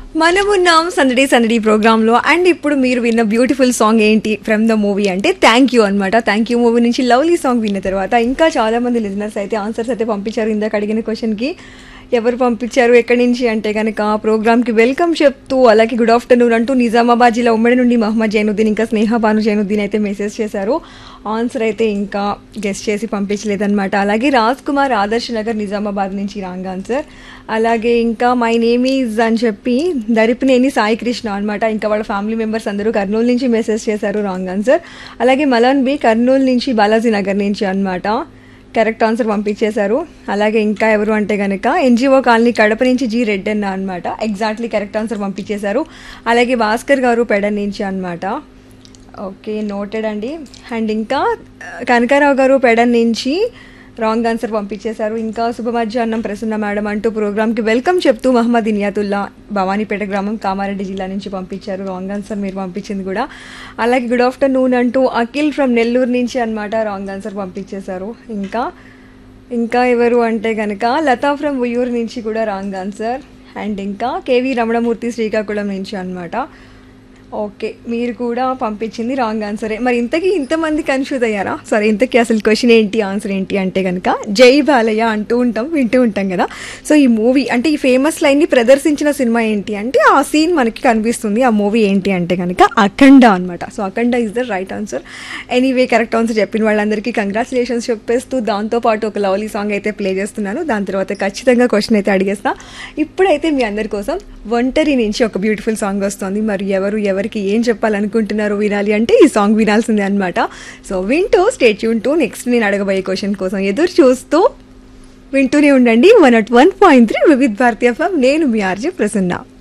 మనమున్నాం సందడి సందడి ప్రోగ్రాంలో అండ్ ఇప్పుడు మీరు విన్న బ్యూటిఫుల్ సాంగ్ ఏంటి ఫ్రమ్ ద మూవీ అంటే థ్యాంక్ యూ అనమాట థ్యాంక్ యూ మూవీ నుంచి లవ్లీ సాంగ్ విన్న తర్వాత ఇంకా చాలా మంది లిజనర్స్ అయితే ఆన్సర్స్ అయితే పంపించారు ఇందాక అడిగిన క్వశ్చన్కి ఎవరు పంపించారు ఎక్కడి నుంచి అంటే కనుక ప్రోగ్రామ్కి వెల్కమ్ చెప్తూ అలాగే గుడ్ ఆఫ్టర్నూన్ అంటూ నిజామాబాద్ జిల్లా ఉమ్మడి నుండి మహమ్మద్ జైనుద్దీన్ ఇంకా స్నేహ భాను జైనుద్దీన్ అయితే మెసేజ్ చేశారు ఆన్సర్ అయితే ఇంకా గెస్ట్ చేసి పంపించలేదన్నమాట అలాగే రాజ్ కుమార్ ఆదర్శ్ నగర్ నిజామాబాద్ నుంచి రాంగ్ ఆన్సర్ అలాగే ఇంకా మై నేమ్ ఈజ్ అని చెప్పి దరిపినేని సాయి కృష్ణ అనమాట ఇంకా వాళ్ళ ఫ్యామిలీ మెంబర్స్ అందరూ కర్నూలు నుంచి మెసేజ్ చేశారు రాంగ్ ఆన్సర్ అలాగే మలన్ బి కర్నూలు నుంచి బాలాజీ నగర్ నుంచి అనమాట కరెక్ట్ ఆన్సర్ పంపించేశారు అలాగే ఇంకా ఎవరు అంటే కనుక ఎన్జిఓ కాలనీ కడప నుంచి జీ రెడ్డన్న అనమాట ఎగ్జాక్ట్లీ కరెక్ట్ ఆన్సర్ పంపించేశారు అలాగే భాస్కర్ గారు పెడ నుంచి అనమాట ఓకే నోటెడ్ అండి అండ్ ఇంకా ఆ, కనకారావు గారు పెడ నుంచి రాంగ్ ఆన్సర్ పంపించేశారు ఇంకా శుభ మధ్యాహ్నం ప్రసన్న మేడం అంటూ ప్రోగ్రామ్కి వెల్కమ్ చెప్తూ మహమ్మద్ ఇనియాతుల్లా భవానీపేట గ్రామం కామారెడ్డి జిల్లా నుంచి పంపించారు రాంగ్ ఆన్సర్ మీరు పంపించింది కూడా అలాగే గుడ్ ఆఫ్టర్నూన్ అంటూ అఖిల్ ఫ్రమ్ నెల్లూరు నుంచి అనమాట రాంగ్ ఆన్సర్ పంపించేశారు ఇంకా ఇంకా ఎవరు అంటే కనుక లతా ఫ్రమ్ ఉయ్యూరు నుంచి కూడా రాంగ్ ఆన్సర్ అండ్ ఇంకా కేవీ రమణమూర్తి శ్రీకాకుళం నుంచి అనమాట ఓకే మీరు కూడా పంపించింది రాంగ్ ఆన్సరే మరి ఇంతకీ ఇంతమంది కన్ఫ్యూజ్ అయ్యారా సరే ఇంతకీ అసలు క్వశ్చన్ ఏంటి ఆన్సర్ ఏంటి అంటే కనుక జై బాలయ్య అంటూ ఉంటాం వింటూ ఉంటాం కదా సో ఈ మూవీ అంటే ఈ ఫేమస్ లైన్ని ప్రదర్శించిన సినిమా ఏంటి అంటే ఆ సీన్ మనకి కనిపిస్తుంది ఆ మూవీ ఏంటి అంటే కనుక అఖండ అనమాట so Akhanda is the right answer anyway correct answer చెప్పిన వాళ్ళందరికీ కంగ్రాచులేషన్స్ చెప్పేస్తూ దాంతోపాటు ఒక లవ్లీ సాంగ్ అయితే ప్లే చేస్తున్నాను దాని తర్వాత ఖచ్చితంగా క్వశ్చన్ అయితే అడిగేస్తా ఇప్పుడైతే మీ అందరి కోసం ఒంటరి నుంచి ఒక బ్యూటిఫుల్ సాంగ్ వస్తుంది మరి ఎవరు ఎవరికి ఏం చెప్పాలనుకుంటున్నారో వినాలి అంటే ఈ సాంగ్ వినాల్సిందే అనమాట సో వింటూ స్టేట్ యూన్ టు నెక్స్ట్ నేను అడగబోయే క్వశ్చన్ కోసం ఎదురు చూస్తూ వింటూనే ఉండండి one naught one point three Vividh Bharati FM నేను మీ ఆర్జే ప్రసన్న